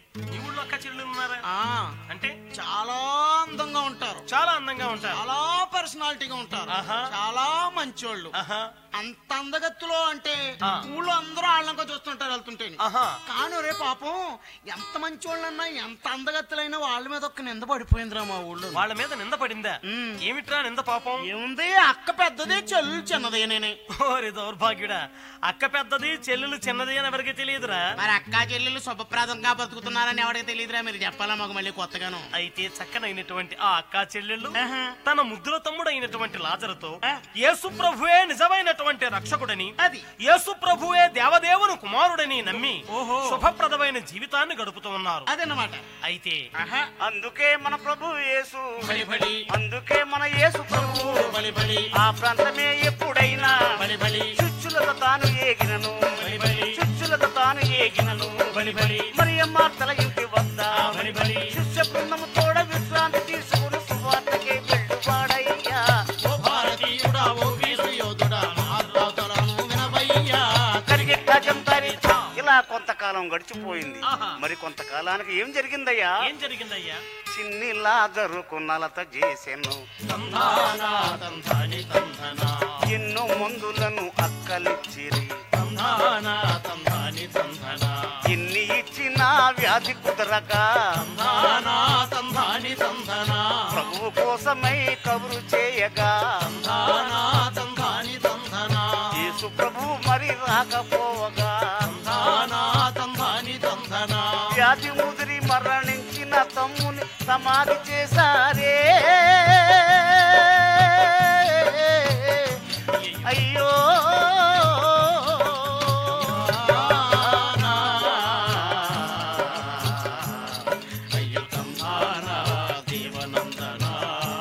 ఊళ్ళో అక్క చెల్లెలు ఉన్నారా ఆ అంటే చాలా అందంగా ఉంటారు చాలా అందంగా ఉంటారు చాలా పర్సనాలిటీగా ఉంటారు ఆహా. చాలా మంచోళ్ళు ఆహా అంత అందగత్తులో అంటే ఆ. ఊళ్ళో అందరూ ఆళ్ళంగా చూస్తుంటారు వెళ్తుంటే ఆహా కాను రే పాపం ఎంత మంచోళ్ళన్నా ఎంత అందగత్తులైనా వాళ్ళ మీద ఒక్క నింద పడిపోయిందిరా మా ఊళ్ళో వాళ్ళ మీద నింద పడిందా ఉమ్. ఏమిట్రా నింద పాపం ఏముంది అక్క పెద్దదే చెల్లు చిన్నదే నేనే ఓరి దౌర్భాగ్యుడా అక్క పెద్దది చెల్లెలు చిన్నది అని ఎవరికి తెలియదురా మరి అక్క చెల్లెలు శుభప్రదంగా బతుకుతున్నారని ఎవరికి తెలియదురా మీరు చెప్పాలా మాకు మళ్ళీ కొత్తగాను అయితే చక్కనైనటువంటి ఆ అక్క చెల్లెళ్ళు ఆహా. తన ముద్దుల తమ్ముడు అయినటువంటి లాజరుతో ఆ. యేసు ప్రభువే నిజమైనటువంటి రక్షకుడని అది. యేసు ప్రభువే దేవదేవుని కుమారుడని నమ్మి ఓహో. శుభప్రదమైన జీవితాన్ని గడుపుతూ ఉన్నారు అదన్నమాట అయితే ఆహా అందుకే మన ప్రభు యేసు బలి బలి అందుకే మన యేసు ప్రభు బలి బలి ఆ ప్రాంతమే ఎప్పుడైనా బలి బలి చుచ్చులతో తాను ఏగినను బలి బలి చుచ్చులతో తాను ఏగినను బలి బలి మరి అమ్మ తల ఇంటి వద్ద బలి బలి శిష్య బృందము తోడ విశ్రాంతి తీసుకుని సువార్తకే వెళ్ళువాడయ్యా ఓ భారతీయుడా ఓ వీర యోధుడా మార్గాతలను వినవయ్యా కరిగే గజం తరి ఇలా కొంతకాలం గడిచిపోయింది ఆహా. మరి కొంతకాలానికి ఏం జరిగిందయ్యా ఏం జరిగిందయ్యా చిన్ని లాజరుకు నలత చేసెను తంధానా తంధాని తంధనా ఎన్నో మందులను అక్కలిచ్చిరి తంధానా తంధాని తంధనా ఎన్ని ఇచ్చినా వ్యాధి కుదరక తంధానా తంధాని తంధనా ప్రభువు కోసమై కబురు చేయగా తంధానా తంధాని తంధనా యేసు ప్రభు మరి రాకపోవగా తంధానా తంధాని తంధనా వ్యాధి ముదిరి మరణించిన తమ్ముని సమాధి చేశారే అయ్యో అయ్యో తంధానా దేవనందనా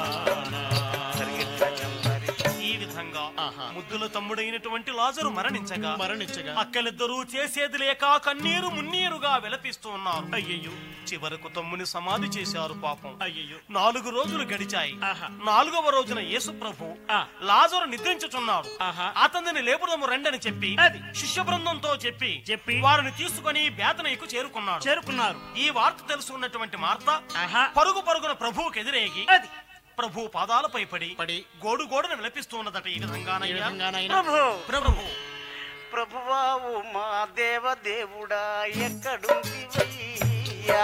ఈ విధంగా ఆహా. ముద్దుల తమ్ముడైనటువంటి లాజరు మరణించగా మరణించగా అక్కలిద్దరూ చేసేది లేక కన్నీరు మున్నీరుగా విలపిస్తూ ఉన్నారు అయ్యయ్యో చివరకు తమ్ముని సమాధి చేశారు పాపం అయ్యయ్యో నాలుగు రోజులు గడిచాయి ఆహా. నాలుగవ రోజున యేసు ప్రభు ఆ. లాజరు నిద్రించుచున్నాడు ఆహా. అతనిని లేపుదము రండని చెప్పి అది. శిష్య బృందంతో చెప్పి చెప్పి వారిని తీసుకుని బేతనయ్యకు చేరుకున్నాడు చేరుకున్నారు ఈ వార్త తెలుసుకున్నటువంటి మార్త ఆహా పరుగు పరుగున ప్రభువుకి ఎదురేగి అది ప్రభు పాదాలపై పడి పడి గోడు గోడును విలపిస్తూ ఉన్నదట ఈ ఈ విధంగానయ్యా విధంగానైనా ప్రభు ప్రభు ప్రభువావు మా దేవ దేవుడా ఎక్కడుంటివయ్యా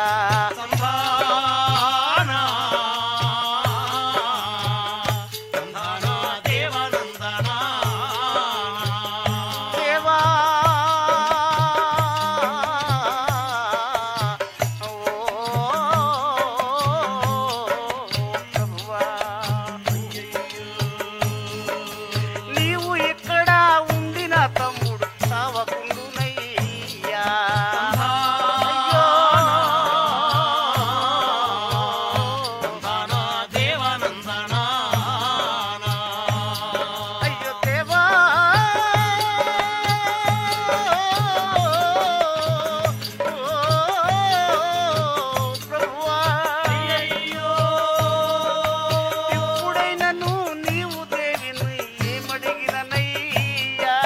సంధానా సంధానా దేవనందనా దేవా ఓ ప్రభువా నీవు ఇక్కడ ఉండిన తమ్ముడు సావకుండునయ్యా సంధానా దేవనందనా అయ్యో దేవా ఓ ప్రభువా ఎప్పుడైనను నీవు దేవిని ఏమడిగిననయ్యా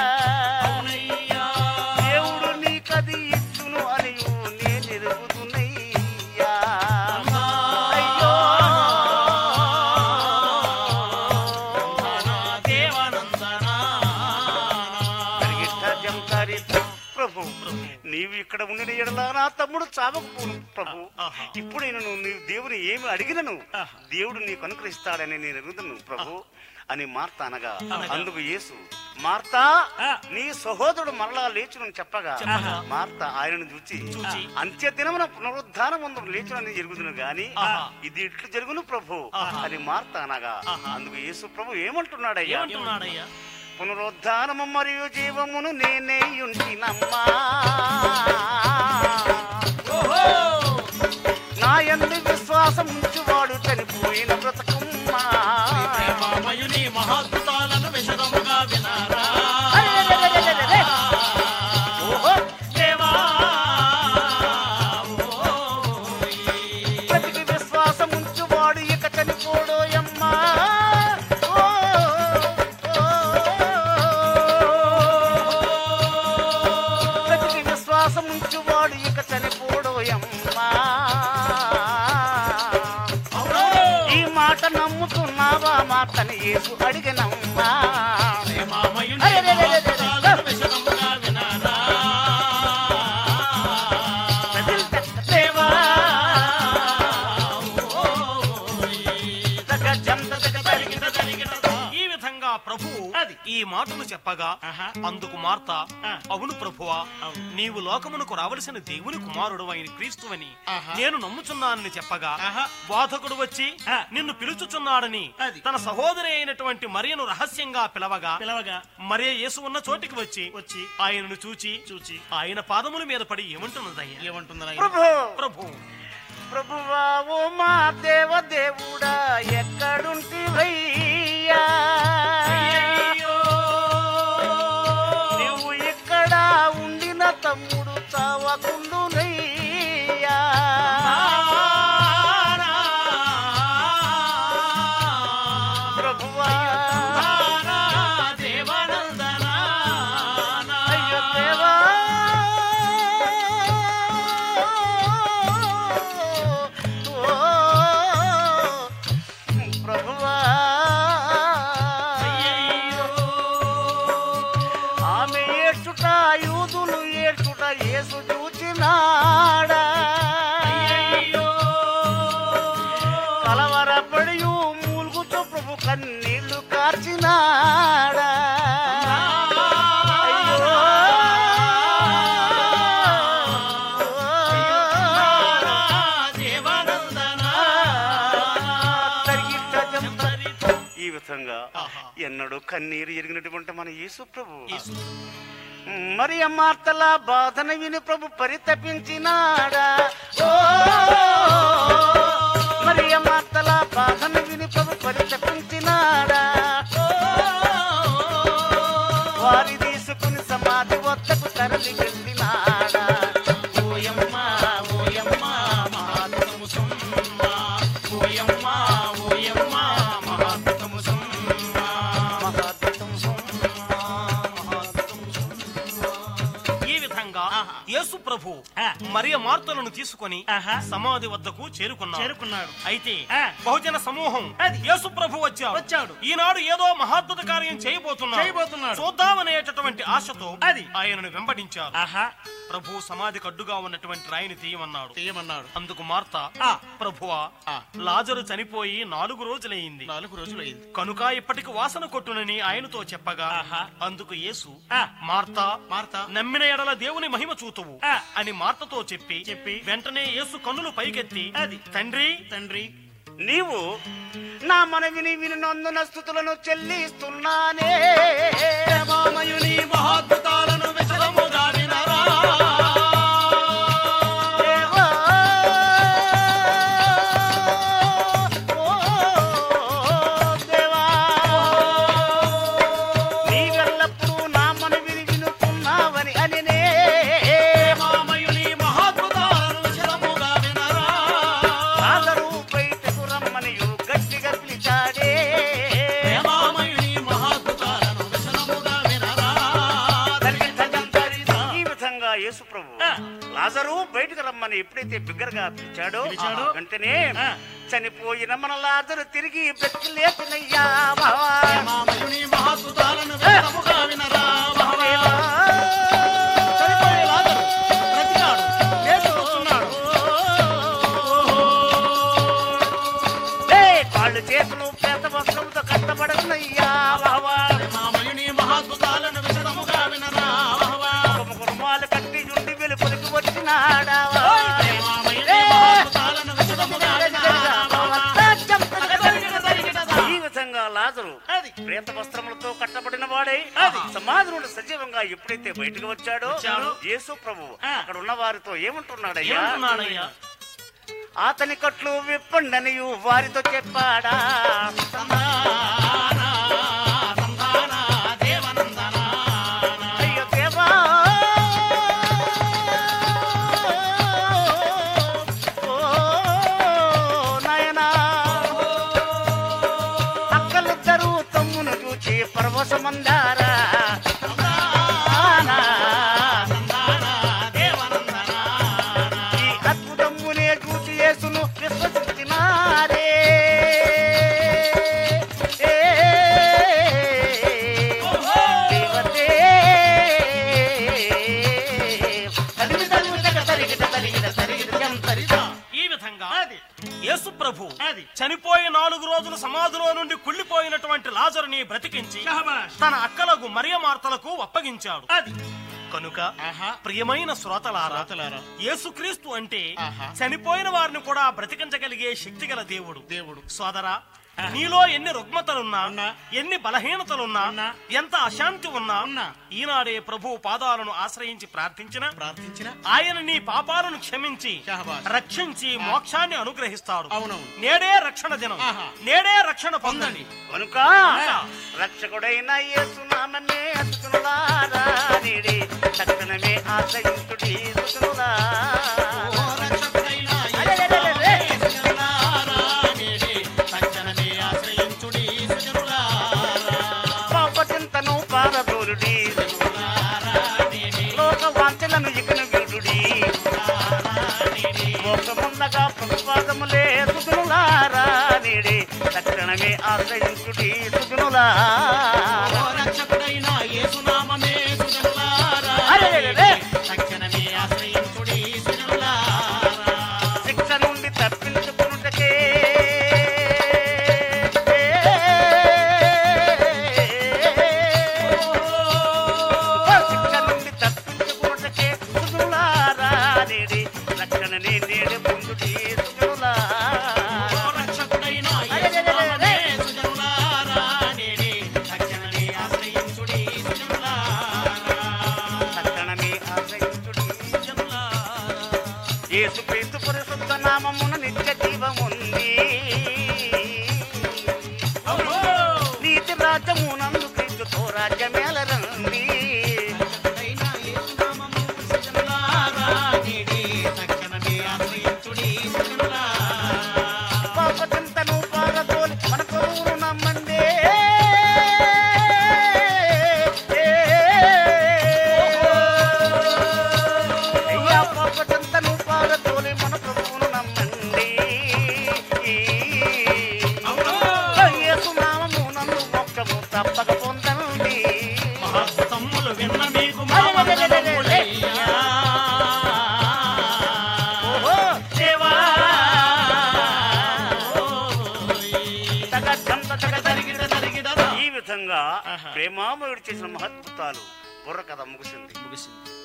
దేవుడు నీకది ఇచ్చును అని నేను ఎరుగుతున్నయ్యా అయ్యో పరిగెట్ట జంకారి ప్రభు నీవు ఇక్కడ ఉండిన ఎడలా నా తమ్ముడు చావకపోను ప్రభు ఆహా. ఇప్పుడైనా నువ్వు నీవు దేవుని ఏమి అడిగినను దేవుడు నీకు అనుగ్రహిస్తాడని నేను ఎరుగుతును ప్రభు అని మార్త అనగా అందుకు యేసు మార్తా నీ సహోదరుడు మరలా లేచునని చెప్పగా చెప్పగా. మార్త ఆయనను చూచి చూచి. అంత్య దినమున పునరుద్ధానం ఉందు లేచునని జరుగుతును గాని ఆహా. ఇది ఇట్లు జరుగును ప్రభు ఆహా. అని మార్త అనగా ఆహా. అందుకు యేసు ప్రభు ఏమంటున్నాడయ్యా ఏమంటున్నాడయ్యా పునరుద్ధానము మరియు జీవమును నేనే ఉంటినమ్మా నా ఎందు విశ్వాసం ఉంచువాడు చనిపోయిన బ్రతకమ్మా ప్రేమామయుని మహాద్భుతాలను విశదముగా వినారా అరెరెరెరెరెరెరె. ఓహో, దేవా బ్రతికి విశ్వాసం ఉంచువాడు ఇక చనిపోడోయమ్మా ఓ, ఓ, బ్రతికి విశ్వాసం ఉంచువాడు ఇక చనిపోడోయమ్మా మాతని యేసు అడిగినమ్మా ప్రేమామయుని అరే, అరే, అరే, అరే, అరే. మహాత్మురాలను విశదముగా వినాలా? దేవా ఈ విధంగా ప్రభు అది. ఈ మాటలు చెప్పగా ఆహా. అందుకు మార్త ఆ. అవును ప్రభువా అవును. నీవు లోకమునకు రావలసిన దేవుని కుమారుడు అయిన క్రీస్తువని ఆహా. నేను నమ్ముచున్నానని చెప్పగా ఆహా. బోధకుడు వచ్చి ఆ. నిన్ను పిలుచుచున్నాడని అది. తన సహోదరి అయినటువంటి మరియను రహస్యంగా పిలవగా పిలవగా మరియ యేసు ఉన్న చోటికి వచ్చి వచ్చి ఆయనను చూచి చూచి ఆయన పాదముల మీద పడి ఏమంటున్నదయ్యా ఏమంటున్నారు ప్రభు ప్రభు ప్రభువా ఓ మా దేవ దేవుడా ఎక్కడుంటివయ్యా నువ్వు ఇక్కడ ఉండిన తమ్ముడు చావకుండునయ్యా ప్రభువా అయ్యో దేవా ఓ ప్రభువా ఆమె ఏడ్చుట యూదులు ఏడ్చుట యేసు చూచినాడా కలవరపడి మూలుగుచు ప్రభు కన్నీళ్లు కార్చినాడా అయ్యో తరిగిట్ట చెంత. ఈ విధంగా ఎన్నడూ కన్నీరు ఎరిగినటువంటి మన యేసు ప్రభు మరి అమ్మార్తల బాధన విని ప్రభు పరితపించినాడా ఓ మరి అమ్మార్తల బాధన విని ప్రభు పరితపించినాడా ఓ, వారి తీసుకుని సమాధి వద్దకు తరలి వెళ్ళినాడా ఓయమ్మ ఓయమ్మ మహాత్మము సుమ్మ ఓయమ్మ ఓయమ్మ మహాత్మము సుమ్మ మహాత్మము సుమ్మ మహాత్మము ఈ విధంగా యేసు ప్రభు ఆ. మరియ మార్తలను తీసుకొని ఆహా. సమాధి వద్దకు చేరుకున్నాడు చేరుకున్నాడు అయితే ఆ. బహుజన సమూహం అది. యేసు ప్రభు వచ్చాడు వచ్చాడు. ఈనాడు ఏదో మహాద్భుత కార్యం చేయబోతున్నాడు చేయబోతున్నాడు. చూద్దామనేటటువంటి ఆశతో అది. ఆయనను వెంబడించారు ఆహా ప్రభు సమాధికి అడ్డుగా ఉన్నటువంటి రాయిని తీయమన్నాడు తీయమన్నాడు అందుకు మార్త ఆ. ప్రభువా ఆ. లాజరు చనిపోయి నాలుగు రోజులైంది నాలుగు రోజులు అయింది కనుక ఇప్పటికి వాసన కొట్టునని ఆయనతో చెప్పగా ఆహా. అందుకు యేసు ఆ. Martha Martha. నమ్మిన ఎడల దేవుని మహిమ చూతువు ఆ. అని మార్తతో చెప్పి చెప్పి. వెంటనే యేసు కన్నులు పైకెత్తి అది. తండ్రి తండ్రి నీవు నా మనవిని వినునందున స్థుతులను చెల్లిస్తున్నానే మామయుని మహాద్భుతాలను విశదముగా వినరా దేవా. ఓ దేవా. నీవెల్లప్పుడూ నా మనవిని వినుకున్నావని అనినే మామయుని మహాద్భుతాలను విశదముగా వినరా ఆదరు బయటకు రమ్మనియు గట్టిగా పిలిచాడే మామయుని మహాద్భుతాలను విశదముగా వినరా ఈ విధంగా యేసు ప్రభు ఆ. లాజరు బయటకు రమ్మని ఎప్పుడైతే బిగ్గరగా పిలిచాడో పిలిచాడో, వెంటనే ఆ. చనిపోయిన మన లాజరు తిరిగి బ్రతికి లేపినయ్యా బావా. మామయుని మహాద్భుతాలను విశదముగా వినరా దేవా. చనిపోయే లాజరు బ్రతికాడు. లేచి వస్తున్నాడు. ఏ, కాళ్ళు చేతులు పేద వస్త్రంతో కట్టబడనయ్యా బావా. మామయుని మహాద్భుతాలను విశదముగా వినరా కుమ కుర్మాలు కట్టి ఉండి వెలుపలికి వచ్చినాడా మామయుని మహాద్భుతాలను విశదముగా వినరా ఈ విధంగా లాజరు అది. ప్రేత వస్త్రములతో కట్టబడిన వాడై అది. సమాధి నుండి సజీవంగా ఎప్పుడైతే బయటకు వచ్చాడో వచ్చాడు. యేసు ప్రభు ఆ. అక్కడ ఉన్న వారితో ఏమంటున్నాడయ్యా ఏమంటున్నాడయ్యా అతని కట్లు విప్పండనియు వారితో చెప్పాడా సంధాన, సంధాన, దేవనందన. అయ్యో దేవా ఓ నాయనా అక్కలిద్దరూ తమ్మును చూచి పరవశమందారా సంధాన, సంధాన, దేవనందన. ఈ అద్భుతమునే చూచి యేసును విశ్వసించినారే ఏ ప్రభు అది. చనిపోయి నాలుగు రోజులు సమాధిలో నుండి కుళ్ళిపోయినటువంటి లాజరుని బ్రతికించి షహబాష్. తన అక్కలకు మరియమార్తలకు అప్పగించాడు అది కనుక ఆహా ప్రియమైన శ్రోతలారా శ్రోతలారా. యేసుక్రీస్తు అంటే ఆహా. చనిపోయిన వారిని కూడా బ్రతికించగలిగే శక్తి గల దేవుడు దేవుడు సోదరా నీలో ఎన్ని రుగ్మతలున్నా ఉన్నా. ఎన్ని బలహీనతలున్నా ఉన్నా. ఎంత అశాంతి ఉన్నా ఉన్నా. ఈనాడే ప్రభు పాదాలను ఆశ్రయించి ప్రార్థించిన ప్రార్థించిన ఆయన నీ పాపాలను క్షమించి షహబాష్. రక్షించి మోక్షాన్ని అనుగ్రహిస్తాడు అవునవును. నేడే రక్షణ దినం ఆహా. నేడే రక్షణ పొందండి కనుక రక్షకుడైన యేసునామమే సుతులారా నీడి తక్షణమే ఆశ్రయించుడి సుతులారా పాప చింతను పారదోలుడి లోక వాంఛలను ఇకను వీడుడి మోసముందగా ప్రతిపాదములే సుతులారా నీడి తక్షణమే ఆశ్రయించుడి సుతులారా శిక్ష నుండి తప్పించుకున్నటకే శిక్ష నుండి తప్పించుకున్నటకే సుగులారా నేడి రక్షణని నేడు పొందుడి సుగులారా తక్షణమే ఆశ్రయించుడి యేసు క్రీస్తు పరిశుద్ధ నామమున నిత్య జీవముంది నీతి రాజ్యమునందు క్రీస్తుతో రాజ్యమేలరండి పాప చింతను పారదోలి మన ప్రభువును నమ్మండి అయ్యా పాప చింతను పారదోలి మన ప్రభువును నమ్మండి యేసు నామము నందు మోక్షము తప్పక పొందండి మహాత్ములు విన్న మీకు మా వందనములయ్యా. ఓహో దేవా తగ చంత తగ తరిగిడ తరిగిడదా. ఈ విధంగా ఆహా. ప్రేమామయుడు చేసిన మహద్భుతాలు బుర్ర కథ ముగిసింది ముగిసింది